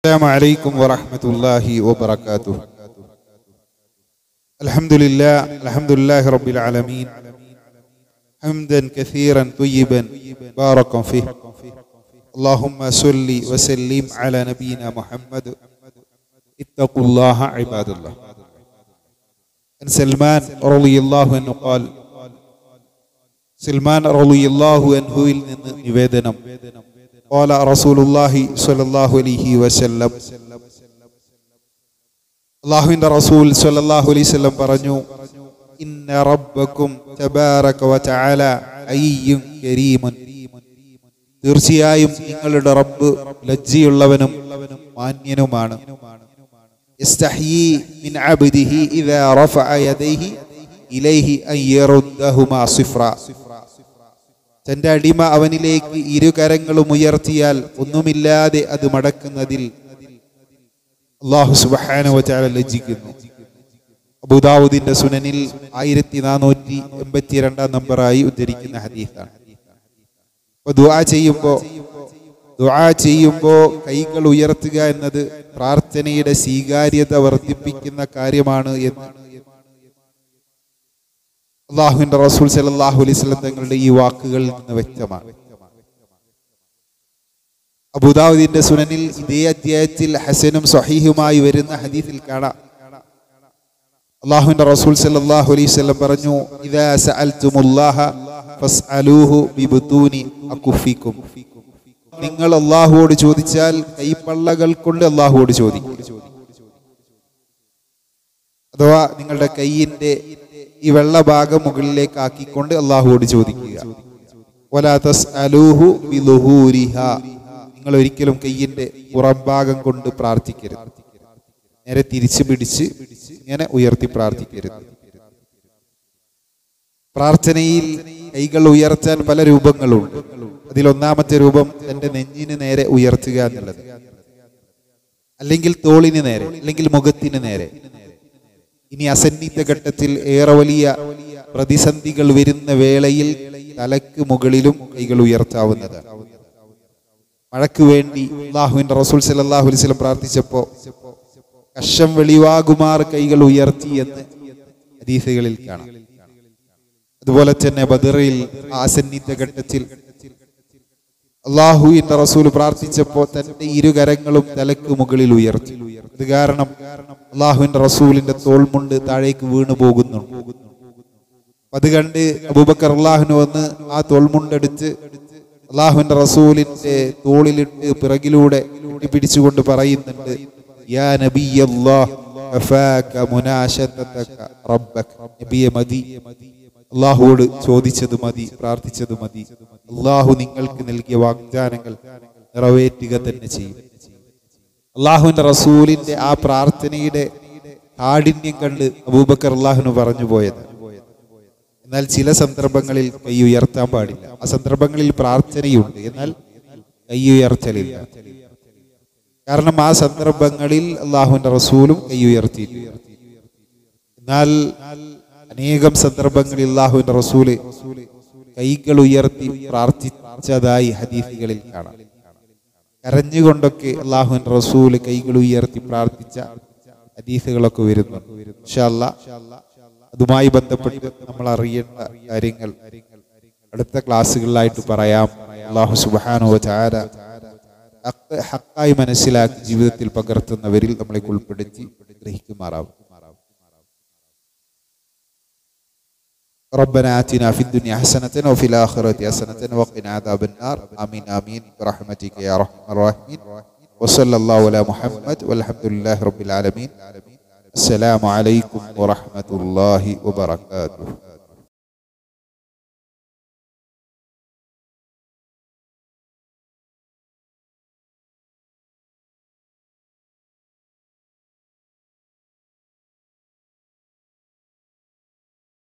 السلام عليكم ورحمة الله وبركاته الحمد لله الحمد لله رب العالمين حمدا كثيرا طيبا باركا فيه اللهم صل وسلم على نبينا محمد اتقوا الله عباد الله عن سلمان رضي الله عنه قال സൽമാൻ റളിയല്ലാഹു അൻഹുവിൽ നിന്ന് നിവേദനം قال رسول الله صلى الله عليه وسلم അള്ളാഹുവിന്റെ റസൂൽ സ്വല്ലല്ലാഹു അലൈഹി വസല്ലം പറഞ്ഞു ഇന്ന റബ്ബക്കും തബാറക വതആല അയ്യും കരീമുൻ തീർച്ചയായും നിങ്ങളുടെ റബ്ബ് ലജ്ജയുള്ളവനും മാന്യനുമാണ് യസ്തഹ്യി മിൻ അബ്ദിഹി ഇദാ റഫഅ യദൈഹി ഇലൈഹി അൻ യറുദ്ദഹുമാ സിഫ്ര തന്റെ അടിമ അവനിലേക്ക് ഇരു കരങ്ങളും ഉയർത്തിയാൽ ഒന്നുമില്ലാതെ അത് മടക്കുന്നതിൽ അള്ളാഹു സുബാന വചാല ലജ്ജിക്കുന്നു അബുദാവുദിന്റെ സുനനിൽ ആയിരത്തി നാനൂറ്റി എൺപത്തി രണ്ടാം നമ്പറായി ഉദ്ധരിക്കുന്ന ഹദീസാണ് അപ്പൊ ദുആ ചെയ്യുമ്പോ ദുആ ചെയ്യുമ്പോ കൈകൾ ഉയർത്തുക എന്നത് പ്രാർത്ഥനയുടെ സ്വീകാര്യത വർദ്ധിപ്പിക്കുന്ന കാര്യമാണ് എന്ന് അള്ളാഹുവിന്റെ റസൂൽ സല്ലല്ലാഹു അലൈഹി വസല്ലം തങ്ങളുടെ ഈ വാക്കുകളിൽ നിന്ന് വ്യക്തമാണ് അബുദാവുദിന്റെ സുനനിൽ ഇതേ അധ്യായത്തിൽ ഹസനും സഹീഹുമായി വരുന്ന ഹദീസിൽ കാണാം അള്ളാഹുവിന്റെ റസൂൽ സല്ലല്ലാഹു അലൈഹി വസല്ലം പറഞ്ഞു ഇദാ സഅൽതുമുല്ലാഹ ഫസ്അലൂഹു ബിബുതൂനി അകുഫിക്കും നിങ്ങൾ അള്ളാഹുവോട് ചോദിച്ചാൽ കൈപ്പള്ളകൾ കൊണ്ട് അള്ളാഹുവോട് ചോദിക്കും അഥവാ നിങ്ങളുടെ കൈയിന്റെ ഈ വെള്ള ഭാഗം മുകളിലേക്ക് ആക്കിക്കൊണ്ട് അള്ളാഹുവോട് ചോദിക്കുക വലാ തസ്അലൂഹു ബിളുഹൂരിഹ നിങ്ങൾ ഒരിക്കലും കയ്യിന്റെ പുറം ഭാഗം കൊണ്ട് പ്രാർത്ഥിക്കരുത് നേരെ തിരിച്ചു പിടിച്ച് ഇങ്ങനെ ഉയർത്തി പ്രാർത്ഥിക്കരുത് പ്രാർത്ഥനയിൽ കൈകൾ ഉയർത്താൻ പല രൂപങ്ങളുണ്ട് അതിൽ ഒന്നാമത്തെ രൂപം തന്റെ നെഞ്ഞിന് നേരെ ഉയർത്തുക എന്നുള്ളത് അല്ലെങ്കിൽ തോളിന് നേരെ അല്ലെങ്കിൽ മുഖത്തിന് നേരെ ഇനി അസന്നിഗ്ധ ഘട്ടത്തിൽ ഏറെ വലിയ പ്രതിസന്ധികൾ വരുന്ന വേളയിൽ തലക്ക് മുകളിലും കൈകൾ ഉയർത്താവുന്നതാണ് മഴയ്ക്ക് വേണ്ടി അള്ളാഹുവിന്റെ റസൂൽ സല്ലല്ലാഹു അലൈഹി വസല്ലം പ്രാർത്ഥിച്ചപ്പോ കഷം വെളിവാകുമാർ കൈകൾ ഉയർത്തി എന്ന് ഹദീസുകളിൽ കാണാം അതുപോലെ തന്നെ ബദറിൽ ആസന്നിഗ്ധ ഘട്ടത്തിൽ അള്ളാഹുവിന്റെ റസൂൽ പ്രാർത്ഥിച്ചപ്പോ തന്റെ ഇരുകരങ്ങളും തലക്ക് മുകളിൽ ഉയർത്തി ഇത് കാരണം അള്ളാഹുവിന്റെ റസൂലിന്റെ തോൾമുണ്ട് താഴേക്ക് വീണു പോകുന്നുണ്ട് അത് കണ്ട് അബൂബക്കർ അള്ളാഹുന് വന്ന് ആ തോൾമുണ്ടെടുത്ത് അള്ളാഹുവിന്റെ റസൂലിന്റെ തോളിലിട്ട് പിറകിലൂടെ പിടിച്ചുകൊണ്ട് പറയുന്നുണ്ട് യാ നബിയല്ലാഹ് കഫാക മുനാശതക റബ്ബക നബിയെ മതി അള്ളാഹുവോട് ചോദിച്ചത് മതി പ്രാർത്ഥിച്ചത് മതി അള്ളാഹു നിങ്ങൾക്ക് നൽകിയ വാഗ്ദാനങ്ങൾ നിറവേറ്റുക തന്നെ ചെയ്യും അള്ളാഹുവിന്റെ റസൂലിന്റെ ആ പ്രാർത്ഥനയുടെ കാഠിന്യം കണ്ട് അബൂബക്കർ അള്ളാഹുന് പറഞ്ഞു പോയത് എന്നാൽ ചില സന്ദർഭങ്ങളിൽ കൈ ഉയർത്താൻ പാടില്ല ആ സന്ദർഭങ്ങളിൽ പ്രാർത്ഥനയുണ്ട് എന്നാൽ കൈ ഉയർത്തലില്ല കാരണം ആ സന്ദർഭങ്ങളിൽ അള്ളാഹുവിന്റെ റസൂലും കൈ ഉയർത്തിയില്ല എന്നാൽ അനേകം സന്ദർഭങ്ങളിൽ അള്ളാഹുവിന്റെ റസൂല് കൈകൾ ഉയർത്തി പ്രാർത്ഥിച്ചതായി ഹദീസുകളിൽ കാണാം കരഞ്ഞുകൊണ്ടൊക്കെ അള്ളാഹുവിന്റെ റസൂല് കൈകൾ ഉയർത്തി പ്രാർത്ഥിച്ച ഹദീസുകളൊക്കെ വരുന്നു അതുമായി ബന്ധപ്പെട്ട് നമ്മൾ അറിയേണ്ട കാര്യങ്ങൾ അടുത്ത ക്ലാസ്സുകളിലായിട്ട് പറയാം അള്ളാഹു സുബാനോ ചാര ഹക്കായി മനസ്സിലാക്കി ജീവിതത്തിൽ പകർത്തുന്നവരിൽ നമ്മളെ ഉൾപ്പെടുത്തി ഗ്രഹിക്കുമാറാവും ربنا آتنا في الدنيا حسنة وفي الآخرة حسنة وقنا عذاب النار آمين آمين برحمتك يا أرحم الراحمين وصلى الله على محمد والحمد لله رب العالمين السلام عليكم ورحمة الله وبركاته